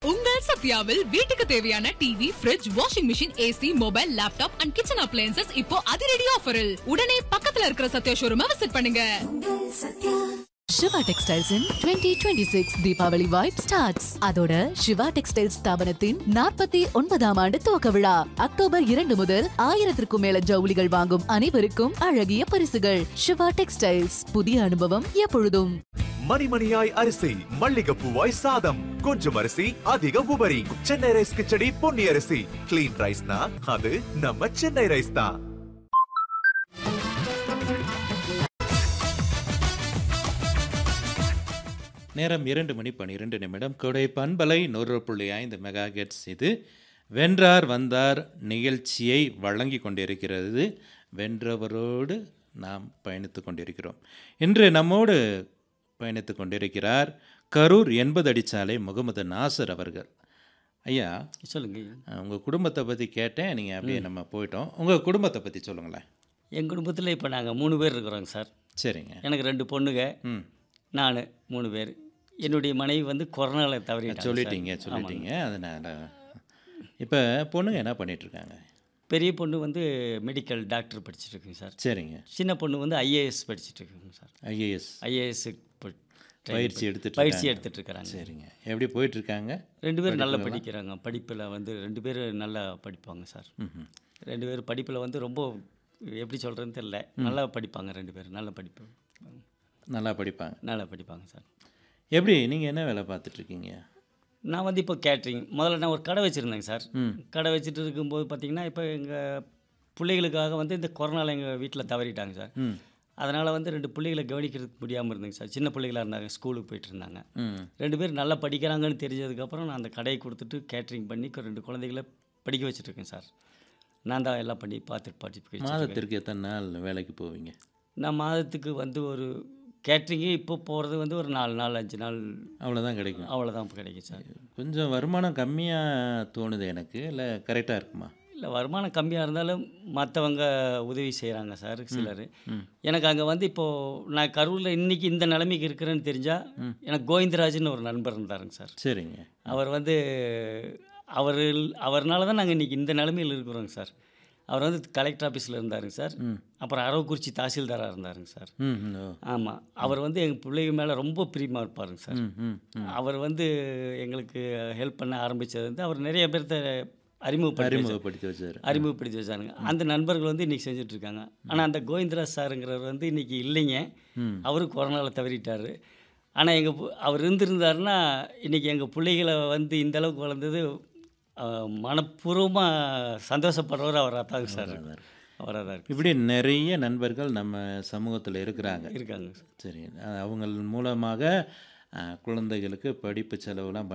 உங்கள் சத்யாவில் வீட்டுக்கு தேவையான TV fridge washing machine AC mobile laptop and kitchen appliances இப்போ அதிரடி ஆஃபரில் உடனே பக்கத்துல இருக்கிற சத்யா ஷோரூமை விசிட் பண்ணுங்க Siva textiles in twenty twenty six Deepavali vibe starts அதோட சிவா டெக்ஸ்டைல்ஸ் ஸ்தாபனத்தின் நாற்பத்தி ஒன்பதாம் ஆண்டு துவக்க விழா அக்டோபர் இரண்டு முதல் ஆயிரத்திற்கும் மேல ஜவுளிகள் வாங்கும் அனைவருக்கும் அழகிய பரிசுகள் சிவா டெக்ஸ்டைல்ஸ் புதிய அனுபவம் எப்பொழுதும் மணிமணியாய் அரிசி மல்லிகைப்பூவாய் சாதம் கொஞ்சம் அரிசி அதிக உபரி சென்னை ரைஸ் கிச்சடி பொன்னி அரிசி கிளீன் ரைஸ்னா அது நம்ம சென்னை ரைஸ் தான் நேரம் இரண்டு மணி பன்னிரெண்டு நிமிடம் கொடை பண்பலை நூறு புள்ளி ஐந்து மெகா கெட்ஸ் இது வென்றார் வந்தார் நிகழ்ச்சியை வழங்கி கொண்டிருக்கிறது வென்றவரோடு நாம் பயணித்து கொண்டிருக்கிறோம் இன்று நம்மோடு பயணித்து கொண்டிருக்கிறார் கரூர் எண்பது அடிச்சாலை முகமது நாசர் அவர்கள் ஐயா சொல்லுங்க உங்கள் குடும்பத்தை பற்றி கேட்டேன் நீங்கள் அப்படியே நம்ம போயிட்டோம் உங்கள் குடும்பத்தை பற்றி சொல்லுங்களேன் என் குடும்பத்தில் இப்போ நாங்கள் மூணு பேர் இருக்கிறோங்க சார் சரிங்க எனக்கு ரெண்டு பொண்ணுங்க ம் நான் மூணு பேர் என்னுடைய மனைவி வந்து கொரோனாவில் தவறிட்டாங்க சொல்லிட்டீங்க சார். சொல்லிட்டீங்க அதனால் இப்போ பொண்ணுங்க என்ன பண்ணிட்டு இருக்காங்க பெரிய பொண்ணு வந்து மெடிக்கல் டாக்டர் படிச்சுட்டு இருக்குங்க சார் சரிங்க சின்ன பொண்ணு வந்து ஐஏஎஸ் படிச்சுட்டு இருக்குங்க சார் ஐஏஎஸ் ஐஏஎஸ் பயிற்சி எடுத்துட்டு பயிற்சி இருக்காங்க. எடுத்துட்டு இருக்கிறாங்க சரிங்க எப்படி போயிட்டு இருக்காங்க ரெண்டு பேரும் நல்லா படிக்கிறாங்க படிப்பில் வந்து ரெண்டு பேரும் நல்லா படிப்பாங்க சார் ம்ஹும். ரெண்டு பேரும் படிப்பில் வந்து ரொம்ப எப்படி சொல்கிறதுன்னு தெரியல நல்லா படிப்பாங்க ரெண்டு பேரும் நல்லா படிப்பு நல்லா படிப்பாங்க நல்லா படிப்பாங்க சார் எப்படி நீங்கள் என்ன வேலை பார்த்துட்டு இருக்கீங்க நான் வந்து இப்போ கேட்ரிங் முதல்ல நான் ஒரு கடை வச்சுருந்தேங்க சார் ம். கடை வச்சுட்டு இருக்கும்போது பார்த்தீங்கன்னா இப்போ எங்கள் பிள்ளைகளுக்காக வந்து இந்த கொரோனாவில் எங்கள் வீட்டில் தவறிட்டாங்க சார் ம் அதனால் வந்து ரெண்டு பிள்ளைகளை கவனிக்கிறதுக்கு முடியாமல் இருந்தேங்க சார் சின்ன பிள்ளைகளாக இருந்தாங்க ஸ்கூலுக்கு போயிட்டு இருந்தாங்க ம் ரெண்டு பேரும் நல்லா படிக்கிறாங்கன்னு தெரிஞ்சதுக்கப்புறம் நான் அந்த கடையை கொடுத்துட்டு கேட்ரிங் பண்ணி கொ- ரெண்டு குழந்தைகளை படிக்க வச்சுட்ருக்கேன் சார் நான் தான் எல்லாம் பண்ணி பார்த்துட்டு படிக்க வச்சிருக்கேன். மாதத்திற்கு எத்தனை நாள் வேலைக்கு போவீங்க நான் மாதத்துக்கு வந்து ஒரு கேட்ரிங்கே இப்போ போகிறது வந்து ஒரு நாலு நாள் அஞ்சு நாள் அவ்வளோதான் கிடைக்கும் அவ்வளோதான் கிடைக்கும் சார் கொஞ்சம் வருமானம் கம்மியாக தோணுது எனக்கு இல்லை கரெக்டாக இருக்குமா இல்லை வருமானம் கம்மியாக இருந்தாலும் மற்றவங்க உதவி செய்கிறாங்க சார் சிலர் எனக்கு அங்கே வந்து இப்போது நான் கரூரில் இன்றைக்கி இந்த நிலைமைக்கு இருக்கிறேன்னு தெரிஞ்சால் எனக்கு கோவிந்தராஜ்னு ஒரு நண்பர் இருந்தாருங்க சார் சரிங்க அவர் வந்து அவர் அவர்னால தான் நாங்கள் இன்றைக்கி இந்த நிலைமையில் இருக்கிறோங்க சார் அவர் வந்து கலெக்டர் ஆஃபீஸில் இருந்தாருங்க சார் அப்புறம் அரவக்குறிச்சி தாசில்தாராக இருந்தாருங்க சார் ம் ம், ஓ ஆமாம் அவர் வந்து எங்கள் பிள்ளைங்க மேலே ரொம்ப பிரியமாக இருப்பாருங்க சார் ம் ம் அவர் வந்து எங்களுக்கு ஹெல்ப் பண்ண ஆரம்பித்தது வந்து அவர் நிறைய பேர்த்த அறிமுகப்படுத்தி வச்சாரு. அறிமுகப்படுத்தி வச்சார் அறிமுகப்படுத்தி வச்சாருங்க அந்த நண்பர்கள் வந்து இன்றைக்கி செஞ்சுட்டு இருக்காங்க ஆனால் அந்த கோவிந்தராஜ் சாருங்கிறவர் வந்து இன்றைக்கி இல்லைங்க அவரும் கொரோனாவில் தவறிட்டார் ஆனால் எங்கள் அவர் இருந்திருந்தாருன்னா இன்றைக்கி எங்கள் பிள்ளைகளை வந்து இந்த அளவுக்கு வளர்ந்தது மனப்பூர்வமாக சந்தோஷப்படுறவர் அவராக தாங்க சார் அவராக தான் இருக்கு இப்படி நிறைய நண்பர்கள் நம்ம சமூகத்தில் இருக்கிறாங்க இருக்காங்க சார் சரி அவங்க மூலமாக அஹ், குழந்தைகளுக்கு படிப்பு செலவுலாம்